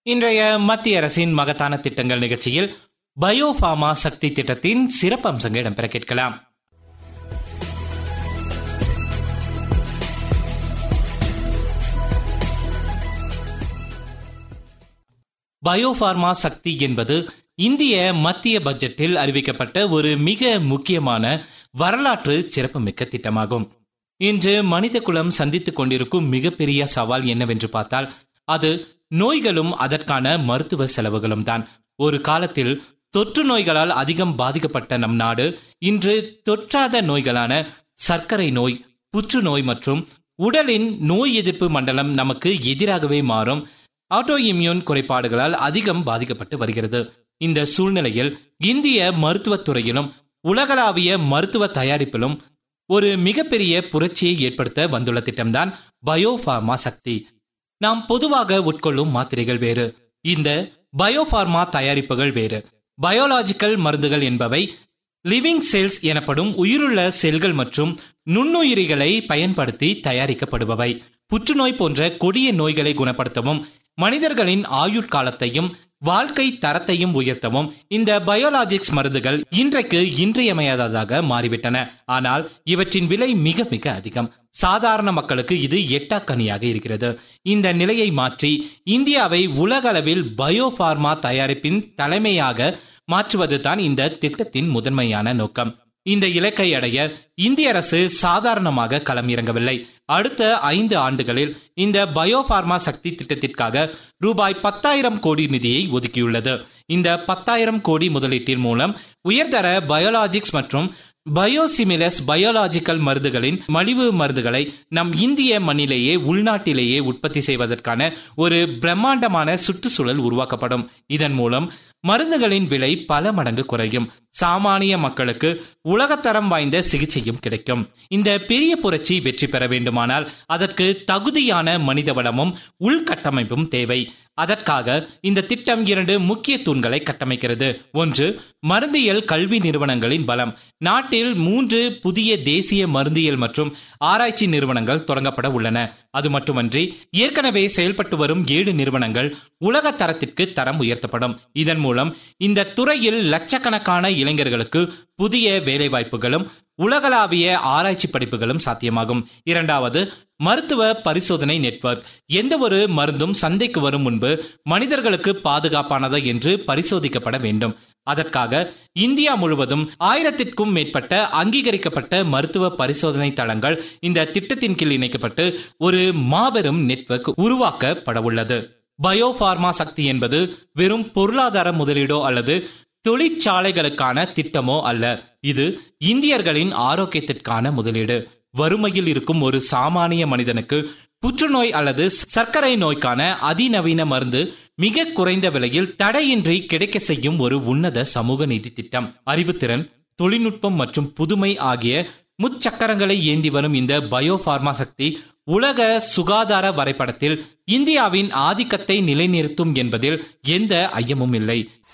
இன்றைய மத்திய அரசின் மகத்தான திட்டங்கள் நிகழ்ச்சியில் பயோஃபார்மா சக்தி திட்டத்தின் சிறப்பம்சங்கள் இடம்பெற கேட்கலாம் பயோஃபார்மா சக்தி என்பது இந்திய மத்திய பட்ஜெட்டில் அறிவிக்கப்பட்ட ஒரு மிக முக்கியமான வரலாற்று சிறப்புமிக்க திட்டமாகும் இன்று மனித குலம் சந்தித்துக் கொண்டிருக்கும் மிகப்பெரிய சவால் என்னவென்று பார்த்தால் அது நோய்களும் அதற்கான மருத்துவ செலவுகளும் தான் ஒரு காலத்தில் தொற்று நோய்களால் அதிகம் பாதிக்கப்பட்ட நம் நாடு இன்று தொற்றாத நோய்களான சர்க்கரை நோய் புற்றுநோய் மற்றும் உடலின் நோய் எதிர்ப்பு மண்டலம் நமக்கு எதிராகவே மாறும் ஆட்டோ இம்யூன் குறைபாடுகளால் அதிகம் பாதிக்கப்பட்டு வருகிறது இந்த சூழ்நிலையில் இந்திய மருத்துவத்துறையிலும் உலகளாவிய மருத்துவ தயாரிப்பிலும் ஒரு மிகப்பெரிய புரட்சியை ஏற்படுத்த வந்துள்ள திட்டம்தான் பயோஃபார்மா சக்தி நாம் பொதுவாக உட்கொள்ளும் மாத்திரைகள் வேறு இந்த பயோஃபார்மா தயாரிப்புகள் வேறு பயோலாஜிக்கல் மருந்துகள் என்பவை லிவிங் செல்ஸ் எனப்படும் உயிருள்ள செல்கள் மற்றும் நுண்ணுயிரிகளை பயன்படுத்தி தயாரிக்கப்படுபவை புற்றுநோய் போன்ற கொடிய நோய்களை குணப்படுத்தவும் மனிதர்களின் ஆயுட்காலத்தையும் வாழ்க்கை தரத்தையும் உயர்த்தவும் இந்த பயோலாஜிக்ஸ் மருந்துகள் இன்றைக்கு இன்றியமையாததாக மாறிவிட்டன ஆனால் இவற்றின் விலை மிக மிக அதிகம் சாதாரண மக்களுக்கு இது எட்டாக்கனியாக இருக்கிறது இந்த நிலையை மாற்றி இந்தியாவை உலக அளவில் பயோஃபார்மா தயாரிப்பின் தலைமையாக மாற்றுவதுதான் இந்த திட்டத்தின் முதன்மையான நோக்கம் இந்த இலக்கை அடைய இந்திய அரசு சாதாரணமாக களம் இறங்கவில்லை அடுத்த ஐந்து ஆண்டுகளில் இந்த பயோபார்மா சக்தி திட்டத்திற்காக ரூபாய் பத்தாயிரம் கோடி நிதியை ஒதுக்கியுள்ளது இந்த பத்தாயிரம் கோடி முதலீட்டின் மூலம் உயர்தர பயோலாஜிக்ஸ் மற்றும் பயோசிமிலஸ் பயோலாஜிக்கல் மருந்துகளின் மலிவு மருந்துகளை நம் இந்திய மண்ணிலேயே உள்நாட்டிலேயே உற்பத்தி செய்வதற்கான ஒரு பிரம்மாண்டமான சுற்றுச்சூழல் உருவாக்கப்படும் இதன் மூலம் மருந்துகளின் விலை பல மடங்கு குறையும் சாமானிய மக்களுக்கு உலகத்தரம் வாய்ந்த சிகிச்சையும் கிடைக்கும் இந்த பெரிய புரட்சி வெற்றி பெற வேண்டுமானால் அதற்கு தகுதியான மனித வளமும் உள்கட்டமைப்பும் தேவை அதற்காக இந்த திட்டம் இரண்டு முக்கிய தூண்களை கட்டமைக்கிறது ஒன்று மருந்தியல் கல்வி நிறுவனங்களின் பலம் நாட்டில் மூன்று புதிய தேசிய மருந்தியல் மற்றும் ஆராய்ச்சி நிறுவனங்கள் தொடங்கப்பட உள்ளன அது மட்டுமன்றி ஏற்கனவே செயல்பட்டு வரும் ஏழு நிறுவனங்கள் உலக தரத்திற்கு தரம் உயர்த்தப்படும் இதன் மூலம் இந்த துறையில் லட்சக்கணக்கான இளைஞர்களுக்கு புதிய வேலைவாய்ப்புகளும் உலகளாவிய ஆராய்ச்சி படிப்புகளும் சாத்தியமாகும் இரண்டாவது மருத்துவ பரிசோதனை நெட்வொர்க் எந்த ஒரு மருந்தும் சந்தைக்கு வரும் முன்பு மனிதர்களுக்கு பாதுகாப்பானதா என்று பரிசோதிக்கப்பட வேண்டும் அதற்காக இந்தியா முழுவதும் ஆயிரத்திற்கும் மேற்பட்ட அங்கீகரிக்கப்பட்ட மருத்துவ பரிசோதனை தளங்கள் இந்த திட்டத்தின் கீழ் இணைக்கப்பட்டு ஒரு மாபெரும் நெட்வொர்க் உருவாக்கப்பட உள்ளது பயோபார்மா சக்தி என்பது வெறும் பொருளாதார முதலீடோ அல்லது தொழிற்சாலைகளுக்கான திட்டமோ அல்ல இது இந்தியர்களின் ஆரோக்கியத்திற்கான முதலீடு வறுமையில் இருக்கும் ஒரு சாமானிய மனிதனுக்கு புற்றுநோய் அல்லது சர்க்கரை நோய்க்கான அதிநவீன மருந்து மிக குறைந்த விலையில் தடையின்றி கிடைக்க செய்யும் ஒரு உன்னத சமூக நீதி திட்டம் அறிவுத்திறன் தொழில்நுட்பம் மற்றும் புதுமை ஆகிய முச்சக்கரங்களை ஏந்தி வரும் இந்த பயோபார்மா சக்தி உலக சுகாதார வரைபடத்தில் இந்தியாவின் ஆதிக்கத்தை நிலைநிறுத்தும் என்பதில் எந்த ஐயமும் இல்லை